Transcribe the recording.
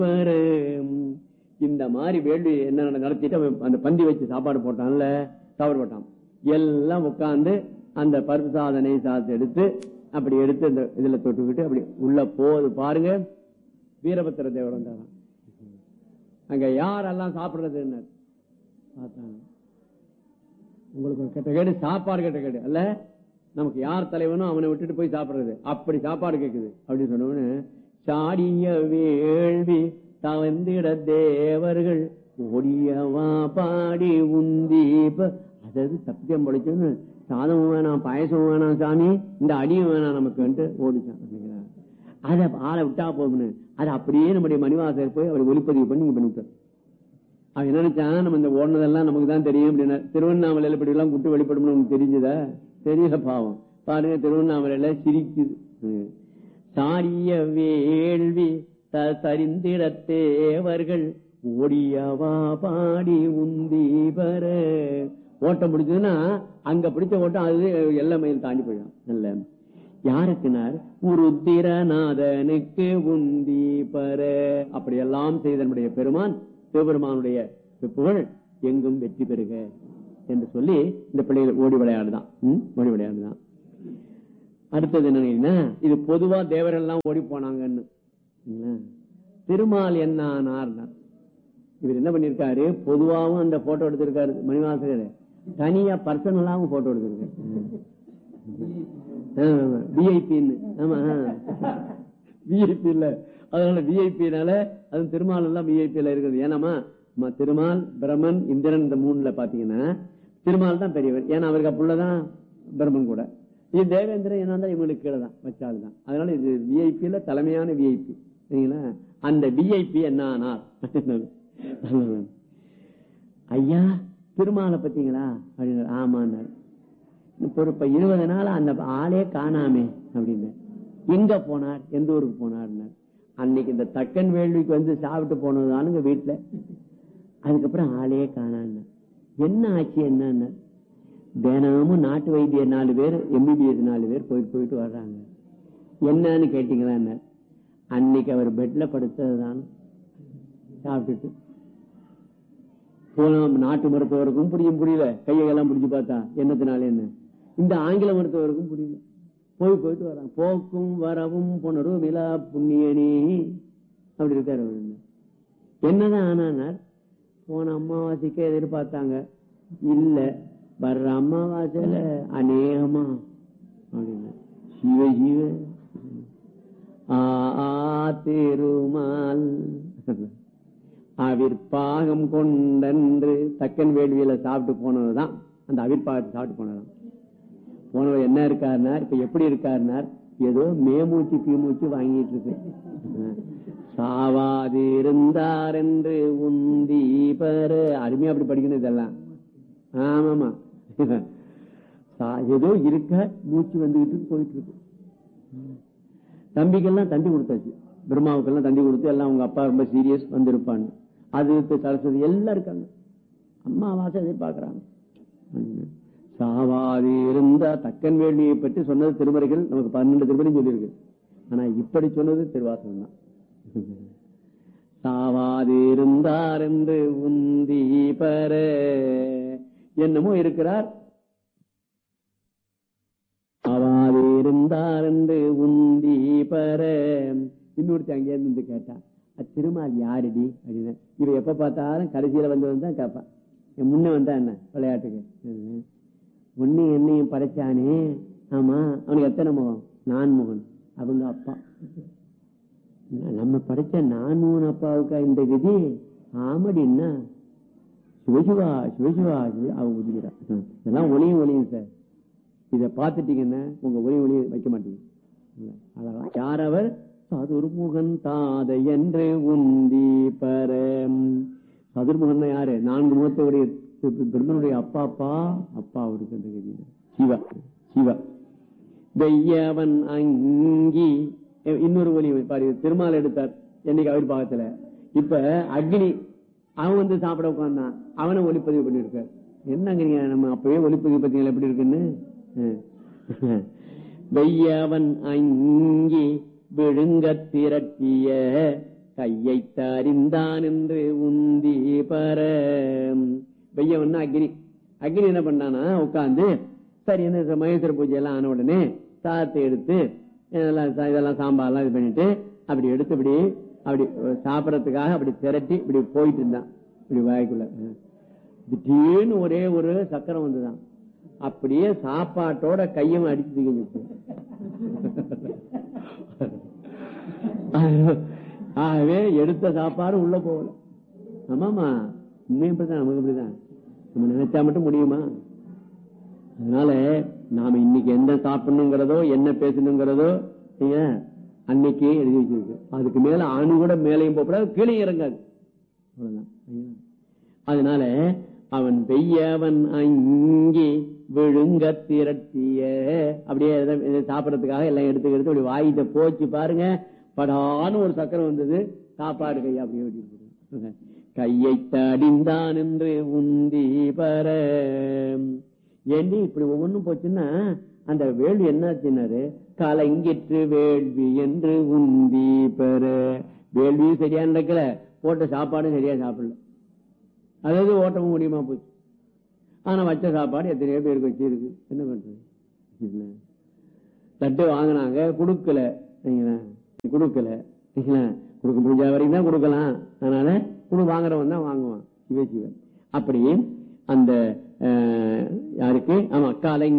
பாரு, இந்த மாதிரி வேள்வி என்ன நட- நடத்திட்டு அவன் அந்த பந்தி வச்சு சாப்பாடு போட்டான்ல சாப்பாடு போட்டான் எல்லாம் உட்கார்ந்து அந்த பருப்பு சாதம் நெய் சாதத்தை எடுத்து அப்படி எடுத்து இந்த இதுல தொட்டுக்கிட்டு அப்படி உள்ள போகுது பாருங்க வீரபத்திர தேவர் வந்தாராம் அங்க யாரெல்லாம் சாப்பிடுறதுன்னு பார்த்தாங்க உங்களுக்கு ஒரு கெட்ட கேடு சாப்பாடு கெட்ட கேடு அல்ல நமக்கு யார் தலைவனோ அவனை விட்டுட்டு போய் சாப்பிடுறது அப்படி சாப்பாடு கேக்குது அப்படின்னு சொன்னவனு சாடிய வேள்வி தவந்திட தேவர்கள் ஓடியவா பாடி உந்தி ப- அதாவது சத்தியம் படிச்சோன்னு சாதமும் வேணாம் பாயசமும் வேணாம் சாமி இந்த அடியும் வேணாம் நமக்கு ஓடிச்சான் அப்படிங்கிறார். அதை ஆளை விட்டா போகும்னு அதை அப்படியே நம்முடைய மணிவாசர் போய் அவர் ஒளிப்பதிவு பண்ணி இங்க பண்ணிவிட்டார் அவன் என்ன நினைச்சான் நம்ம இந்த ஓடுனதெல்லாம் நமக்கு தான் தெரியும் அப்படின்னா திருவண்ணாமலையில இப்படி எல்லாம் குட்டு வெளிப்படும்னு உனக்கு தெரிஞ்சதா தெரியல பாவம் பாருங்க திருவண்ணாமலையில சிரிக்குது ம். சாரிய வேள்வி த- சரிந்திட தேவர்கள் ஓடியவா பாடி உந்தி பர ஓட்டம் பிடிச்சதுன்னா அங்க பிடிச்ச ஓட்டம் அது எல்லை மைல் தாண்டி போயிடும் நல்ல யாருக்குனார் உருத்திரநாதனுக்கு உந்தி பர அப்படியெல்லாம் செய்த நம்முடைய பெருமான் சிவபெருமானுடைய புகழ் எங்கும் வெற்றி பெறுக என்று சொல்லி இந்த பிள்ளைகள் ஓடி விளையாடுதான் ம்? ஓடி விளையாடுதான் அடுத்தது என்னன்னா இது பொதுவா தேவர்கள் எல்லாம் ஓடி போனாங்கன்னு சரிங்களா? திருமால் என்ன ஆனார்னா இவர் என்ன பண்ணிருக்காரு பொதுவாவும் அந்த போட்டோ எடுத்திருக்காரு மணிவாசகர் தனியா பர்சனலாவும் போட்டோ எடுத்திருக்காரு விஐபின்னு ஆமா விஐபி இல்ல அதனால விஐபினால அது திருமால் எல்லாம் விஐபியில இருக்குது ஏன்னாமா ம- திருமால் பிரம்மன் இந்திரன் இந்த மூணுல பாத்தீங்கன்னா திருமால் தான் பெரியவர் ஏன்னா அவருக்கு அப்புள்ளதான் பிரம்மன் கூட இது தேவேந்திரன் என்ன தான் இவங்களுக்கு கீழே தான் வச்சாள் தான் அதனால இது விஐபியில தலைமையான விஐபி சரிங்களா அந்த விஐபி என்ன ஆனார் ஐயா திருமாலை பத்தீங்களா அப்படின்னாரு ஆமான்னாரு இப்போ இப்ப இருபது நாள் அந்த ஆளே காணாமே அப்படின்னு எங்க போனார் எந்த ஊருக்கு போனார் அன்னைக்கு இந்த தக்கன் வேள்விக்கு வந்து சாப்பிட்டு போனதுதானுங்க வீட்டுல அதுக்கப்புறம் ஆளே காணான்னு என்ன ஆச்சு என்னன்னு தினமும் நாட்டு வைத்தியர் நாலு பேர் எம்பிபிஎஸ் நாலு பேர் போயிட்டு போயிட்டு வர்றாங்க என்னன்னு கேட்டீங்களா அன்னைக்கு அவர் பெட்ல படுத்ததுதான் சாப்பிட்டுட்டு போன நாட்டு மருத்துவருக்கும் புரியும் புரியல கையெல்லாம் பிடிச்சு பார்த்தா என்னத்தினால என்ன இந்த ஆங்கில மருத்துவருக்கும் புரியல போய் போயிட்டு வராங்க போக்கும் வரவும் புனரும் விழா புண்ணியனி அப்படி இருக்காரு அவரு. என்னதான் ஆனானார் போன அமாவாசைக்கே எதிர்பார்த்தாங்க இல்ல வர்ற அமாவாசையில அநேகமா அப்படின்னு சிவ சிவ ஆ ஆ, திருமால் அவிர்பாகம் கொண்டன்று தக்கன் வேள்வியில சாப்பிட்டு போனதுதான் அந்த அவிர்பாகத்தை சாப்பிட்டு போனதான் போனவர் என்ன இருக்காருனார் இப்ப எப்படி இருக்காருனார் ஏதோ மேமூச்சு கீமூச்சு வாங்கிட்டு இருக்கு சாவாது இருந்தார் என்று உந்தி பெற அருமையா அப்படி படிக்கணும் இதெல்லாம் ஆமாமா சா- ஏதோ இருக்க மூச்சு வந்துகிட்டு இருக்கு, போயிட்டு இருக்கு தம்பிக்கெல்லாம் தண்டி கொடுத்தாச்சு பிரம்மாவுக்கெல்லாம் தண்டி கொடுத்து எல்லாம் அவங்க அப்பா ரொம்ப சீரியஸ் வந்திருப்பாங்க அது இப்ப சரஸ்வதி எல்லாம் இருக்காங்க அம்மாவாசை எதிர்பார்க்கறாங்க சாவாது இருந்த தக்கன் வேள்வியை பற்றி சொன்னது திருமறைகள் நமக்கு பன்னெண்டு திருமணி சொல்லியிருக்கு ஆனா இப்படி சொன்னது திருவாசகம் தான் சாவாது இருந்தார் என்று உந்தி பெற என்னமோ இருக்கிறார் அவாது இருந்தார் என்று உந்தி பெற இன்னொருத்தி அங்கே இருந்து கேட்டா "அ, திருமால் யாருடி அப்படின்னு இவ எப்ப பார்த்தாலும் கடைசியில வந்து தான் கேட்பான் என் முன்ன வந்தா என்ன விளையாட்டுக்கு உன்னை என்னையும் படைச்சானே ஆமா அவனுக்கு எத்தனை முகம் நான் முகன் அவங்க அப்பா நம்ம படைச்ச நான் மூணு அப்பாவுக்கா இந்த கதி ஆமடின்னா சிவசிவா சிவசிவா சிவ- அவ ஒதுக்கிறா இதெல்லாம் ஒளியும் ஒளியும் சார் இத பாத்துட்டீங்கன்னா உங்க ஒளி ஒளி வைக்க மாட்டீங்க இல்ல, அழகா. யார் அவர் சதுர்முகன் தாதை என்று உந்தி பரம் சதுர்முகன் யாரு நான்கு முகத்தோடைய பிரம்மனுடைய அப்பா அப்பா அப்பா அவருக்கு அந்த கதி சிவா சிவா வெய்யவன் அங்கி எ- இன்னொரு ஒலி பாரு திருமால் எடுத்தார் என்னைக்கு அவர் பாகத்துல இப்ப அக்னி அவன் வந்து சாப்பிட உட்கார்ந்தான் அவனை ஒளிப்பதிவு பண்ணிருக்கார் என்னங்க நீங்க நம்ம அப்பவே ஒளிப்பதிவு பத்தீங்களா எப்படி இருக்குன்னு அஹ். வெய்யவன் அங்கி விழுங்க திரட்டிய கையை தறிந்தான் என்று உந்தி பர பெய்யவன்னா அக்னி அக்னி என்ன பண்ணானா உட்கார்ந்து சரி என்ன மகேஸ்வர பூஜை எல்லாம் ஆன உடனே சாதத்தை எடுத்து இதெல்லாம் சா- இதெல்லாம் சாம்பார்லாம் இது பண்ணிட்டு அப்படி எடுத்து இப்படி அப்படி சாப்பிடறதுக்காக அப்படி திரட்டி இப்படி போயிட்டு இருந்தான் இப்படி வாய்க்குள்ள திடீர்னு ஒரே ஒரு சக்கரம் வந்துதான் அப்படியே சாப்பாட்டோட கையும் அடிச்சு தூக்கிட்டு ஆகவே எடுத்த சாப்பாடு உள்ள போகல ஆமாமா உண்மையும் இப்படிதான் நமக்கு இப்படிதான் நம்ம நினைச்சா மட்டும் முடியுமா அதனால நாம இன்னைக்கு என்ன சாப்பிடணுங்கிறதோ என்ன பேசணுங்கிறதோ நீங்க அன்னைக்கு எழுதி வச்சிருக்கு அதுக்கு மேல அணு கூட மேலையும் போகக்கூடாது கீழே இறங்காது அவ்வளவுதான் சரிங்களா? அதனால அவன் பெய்யவன் அங்கி விழுங்க திரட்டிய அப்படியே எதை- எதை சாப்பிடறதுக்காக எல்லாம் எடுத்து எடுத்து அப்படி வாயிட்ட போச்சு பாருங்க படான்னு ஒரு சக்கரம் வந்தது சாப்பாடு கையை அப்படியே வெட்டி கையை தடிந்தான் என்று உந்தி பர ஏண்டி இப்படி ஒவ்வொன்றும் போச்சுன்னா அந்த வேள்வி என்னாச்சுன்னாரு கலங்கிற்று வேள்வி என்று உந்தி பெற வேள்வியும் சரியா நடக்கல போட்ட சாப்பாடும் சரியா சாப்பிடல அதாவது ஓட்டமும் முடியுமா போச்சு ஆனா வச்ச சாப்பாடு எத்தனையோ பேருக்கு வச்சிருக்கு என்ன பண்றது இல்ல. தட்டு வாங்கினாங்க கொடுக்கல சரிங்களா? கொடுக்கல சரிங்களா? கொடுக்க முடிஞ்ச வரைக்கும் தான் கொடுக்கலாம் அதனால குடு வாங்குறவன் தான் வாங்குவான் சிவ சிவன் அப்படி அந்த அஹ், யாருக்கு ஆமா கலை